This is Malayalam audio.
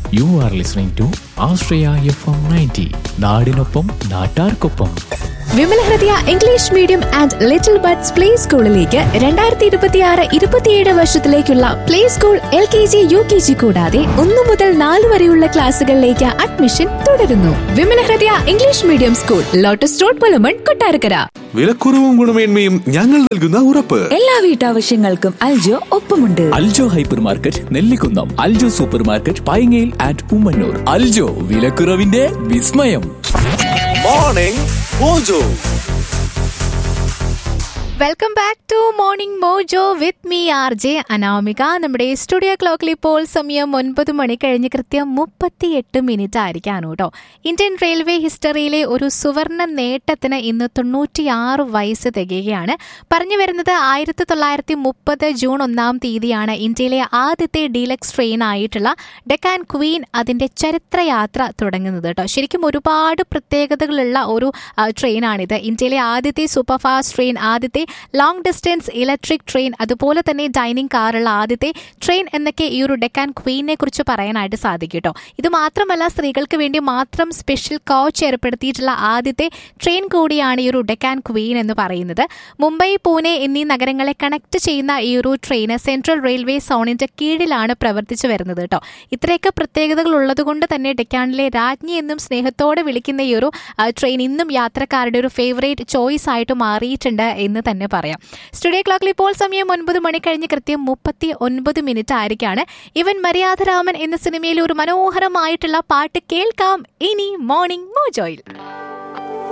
U are listening to Ashraya FM ninety നയൻറ്റി നാടിനൊപ്പം നാട്ടാർക്കൊപ്പം Vimala Hridaya English medium and little buds play സ്കൂളിലേക്ക് രണ്ടായിരത്തി ഇരുപത്തിയാറ് ഇരുപത്തിയേഴ് വർഷത്തിലേക്കുള്ള play school L K G U K G കൂടാതെ ഒന്നു മുതൽ നാല് വരെയുള്ള ക്ലാസുകളിലേക്ക് അഡ്മിഷൻ തുടരുന്നു Vimala Hridaya English medium school lotus road Pulamon Kottarakkara വിലക്കുറവും ഗുണമേന്മയും ഞങ്ങൾ നൽകുന്ന ഉറപ്പ് എല്ലാ വീട്ടാവശ്യങ്ങൾക്കും അൽജോ ഒപ്പമുണ്ട് Aljo hyper market Nellikunnam Aljo super market പൈങ്ങയിൽ ആൻഡ് ഉമ്മന്നൂർ അൽജോ വിലക്കുറവിന്റെ വിസ്മയം morning mojo welcome back to morning mojo with me R J Anamika നമ്മുടെ സ്റ്റുഡിയോ ക്ലോക്കിൽ ഇപ്പോൾ സമയം ഒൻപത് മണി കഴിഞ്ഞ് കൃത്യം മുപ്പത്തിയെട്ട് മിനിറ്റ് ആയിരിക്കാണ് കേട്ടോ ഇന്ത്യൻ റെയിൽവേ ഹിസ്റ്ററിയിലെ ഒരു സുവർണ നേട്ടത്തിന് ഇന്ന് തൊണ്ണൂറ്റിയാറ് വയസ്സ് തികയുകയാണ് പറഞ്ഞു വരുന്നത് ആയിരത്തി തൊള്ളായിരത്തി മുപ്പത് ജൂൺ ഒന്നാം തീയതിയാണ് ഇന്ത്യയിലെ ആദ്യത്തെ ഡീലക്സ് ട്രെയിൻ ആയിട്ടുള്ള ഡെക്കാൻ ക്വീൻ അതിന്റെ ചരിത്രയാത്ര തുടങ്ങുന്നത് കേട്ടോ ശരിക്കും ഒരുപാട് പ്രത്യേകതകളുള്ള ഒരു ആ, ട്രെയിനാണിത് ഇന്ത്യയിലെ ആദ്യത്തെ സൂപ്പർ ഫാസ്റ്റ് ട്രെയിൻ ആദ്യത്തെ ലോങ് ഡിസ്റ്റൻസ് ഇലക്ട്രിക് ട്രെയിൻ അതുപോലെ തന്നെ ഡൈനിങ് കാറുള്ള ആദ്യത്തെ ട്രെയിൻ എന്നൊക്കെ ഈ ഒരു ഡെക്കാൻ ക്വീനെ കുറിച്ച് പറയാനായിട്ട് സാധിക്കും കേട്ടോ ഇത് മാത്രമല്ല സ്ത്രീകൾക്ക് വേണ്ടി മാത്രം സ്പെഷ്യൽ കോച്ച് ഏർപ്പെടുത്തിയിട്ടുള്ള ആദ്യത്തെ ട്രെയിൻ കൂടിയാണ് ഈ ഒരു ഡെക്കാൻ ക്വീൻ എന്ന് പറയുന്നത് മുംബൈ പൂനെ എന്നീ നഗരങ്ങളെ കണക്ട് ചെയ്യുന്ന ഈ ഒരു ട്രെയിൻ സെൻട്രൽ റെയിൽവേ സോണിന്റെ കീഴിലാണ് പ്രവർത്തിച്ചു വരുന്നത് കേട്ടോ ഇത്രയൊക്കെ പ്രത്യേകതകൾ ഉള്ളതുകൊണ്ട് തന്നെ ഡെക്കാനിലെ രാജ്ഞി എന്നും സ്നേഹത്തോടെ വിളിക്കുന്ന ഈ ഒരു ആ, ട്രെയിൻ ഇന്നും യാത്രക്കാരുടെ ഒരു ഫേവറേറ്റ് ചോയ്സ് ആയിട്ട് മാറിയിട്ടുണ്ട് എന്ന് തന്നെ പറയാം സ്റ്റുഡിയോ ക്ലോക്കിൽ ഇപ്പോൾ സമയം ഒൻപത് മണി കഴിഞ്ഞ് കൃത്യം മുപ്പത്തി ഒൻപത് മിനിറ്റ് ആയിരിക്കാണ് ഇവൻ മര്യാദരാമൻ എന്ന സിനിമയിലെ ഒരു മനോഹരമായിട്ടുള്ള പാട്ട് കേൾക്കാം ഇനി മോർണിംഗ് മോജോയിൽ